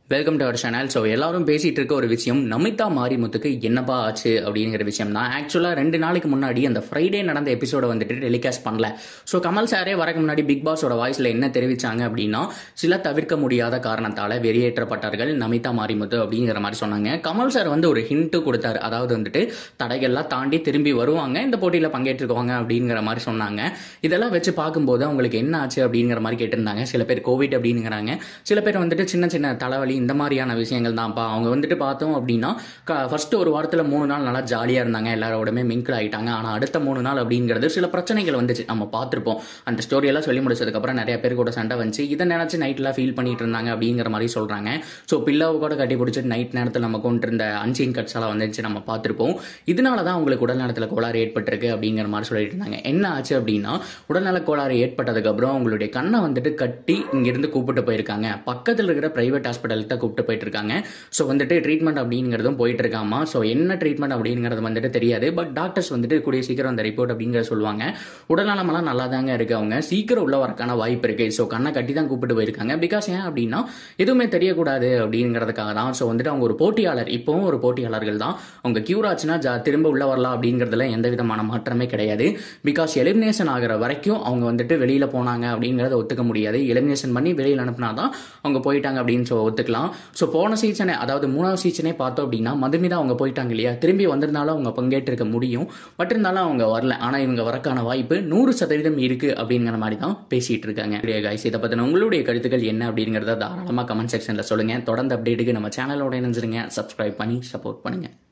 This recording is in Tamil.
welcome to our channel so எல்லாரும் பேசிட்டு இருக்க ஒரு விஷயம் நமிதா மாரிமுத்துக்கு என்னப்பா ஆச்சு அப்படிங்கிற விஷயம் தான் ஆக்சுவலாக ரெண்டு நாளைக்கு முன்னாடி அந்த ஃப்ரைடே நடந்த எபிசோட வந்துட்டு டெலிகாஸ்ட் பண்ணல ஸோ கமல் சாரே வரக்கு முன்னாடி பிக் பாஸோட வாய்ஸில் என்ன தெரிவிச்சாங்க அப்படின்னா சில தவிர்க்க முடியாத காரணத்தால் வெளியேற்றப்பட்டார்கள் நமிதா மாரிமுத்து அப்படிங்கிற மாதிரி சொன்னாங்க கமல் சார் வந்து ஒரு ஹிண்ட்டு கொடுத்தாரு அதாவது வந்துட்டு தடைகள்லாம் தாண்டி திரும்பி வருவாங்க இந்த போட்டியில் பங்கேற்றுக்குவாங்க அப்படிங்கிற மாதிரி சொன்னாங்க இதெல்லாம் வச்சு பார்க்கும்போது அவங்களுக்கு என்ன ஆச்சு அப்படிங்கிற மாதிரி கேட்டிருந்தாங்க சில பேர் கோவிட் அப்படிங்கிறாங்க சில பேர் வந்துட்டு சின்ன சின்ன தலைவலி இந்த மாதிரியான விஷயங்கள் தான்ப்பா அவங்க வந்துட்டு பார்த்தோம் அப்படின்னா ஃபர்ஸ்ட் ஒரு வாரத்தில் மூணு நாள் நல்லா ஜாலியாக இருந்தாங்க எல்லாரோடமே மிங்கிள் ஆகிட்டாங்க ஆனால் அடுத்த மூணு நாள் அப்படிங்கிறது சில பிரச்சனைகள் வந்துச்சு நம்ம பார்த்துருப்போம் அந்த ஸ்டோரியெல்லாம் சொல்லி முடிச்சதுக்கப்புறம் நிறைய பேர் கூட சண்டை வந்துச்சு இதை நினச்சி நைட்லாம் ஃபீல் பண்ணிட்டு இருந்தாங்க அப்படிங்கிற மாதிரி சொல்கிறாங்க ஸோ பில்லாவை கூட கட்டி பிடிச்சிட்டு நைட் நேரத்தில் நம்ம கொண்டு இருந்த அன்சீன் கட்ஸ் எல்லாம் வந்துச்சு நம்ம பார்த்துருப்போம் இதனால தான் அவங்களுக்கு உடல் நலத்தில் கோளாறு ஏற்பட்டிருக்கு அப்படிங்கிற மாதிரி சொல்லிட்டு இருந்தாங்க என்ன ஆச்சு அப்படின்னா உடல்நல கோளாறு ஏற்பட்டதுக்கப்புறம் அவங்களுடைய கண்ணை வந்துட்டு கட்டி இங்கிருந்து கூப்பிட்டு போயிருக்காங்க பக்கத்தில் இருக்கிற பிரைவேட் ஹாஸ்பிட்டலுக்கு தான் கூப்பிட்டு போயிட்டு இருக்காங்க ஸோ வந்துட்டு ட்ரீட்மெண்ட் அப்படிங்கிறதும் போயிட்டு இருக்காமா ஸோ என்ன ட்ரீட்மெண்ட் அப்படிங்கிறது வந்துட்டு தெரியாது பட் டாக்டர்ஸ் வந்துட்டு கூடிய சீக்கிரம் அந்த ரிப்போர்ட் அப்படிங்கிறத சொல்லுவாங்க உடல்நலமெல்லாம் நல்லா தாங்க இருக்கு அவங்க சீக்கிரம் உள்ள வரக்கான வாய்ப்பு இருக்கு ஸோ கண்ணை கட்டி தான் கூப்பிட்டு போயிருக்காங்க பிகாஸ் ஏன் அப்படின்னா எதுவுமே தெரியக்கூடாது அப்படிங்கிறதுக்காக தான் ஸோ வந்துட்டு அவங்க ஒரு போட்டியாளர் இப்போவும் ஒரு போட்டியாளர்கள் தான் அவங்க கியூர் ஆச்சுன்னா ஜா திரும்ப உள்ள வரலாம் அப்படிங்கிறதுல எந்த விதமான மாற்றமே கிடையாது பிகாஸ் எலிமினேஷன் ஆகிற வரைக்கும் அவங்க வந்துட்டு வெளியில் போனாங்க அப்படிங்கிறத ஒத்துக்க முடியாது எலிமினேஷன் பண்ணி வெளியில் அனுப்புனா தான் அவங்க போயிட்டாங்க அப்படின்னு சொல்லி ஒத்துக்கலாம் ஸோ போன சீசனே அதாவது மூணாவது சீசனே பார்த்தோம் அப்படின்னா மதுமிதா அவங்க போயிட்டாங்க இல்லையா திரும்பி வந்திருந்தாலும் அவங்க பங்கேற்றிருக்க முடியும் பட் இருந்தாலும் அவங்க வரல ஆனால் இவங்க வரக்கான வாய்ப்பு நூறு சதவீதம் இருக்கு அப்படிங்கிற மாதிரி தான் பேசிட்டு இருக்காங்க கைஸ் இதை பற்றின உங்களுடைய கருத்துக்கள் என்ன அப்படிங்கிறத தாராளமாக கமெண்ட் செக்ஷனில் சொல்லுங்கள் தொடர்ந்து அப்டேட்டுக்கு நம்ம சேனலோட இணைஞ்சிருங்க சப்ஸ்கிரைப் பண்ணி சப்போர்ட் பண்ணுங்கள்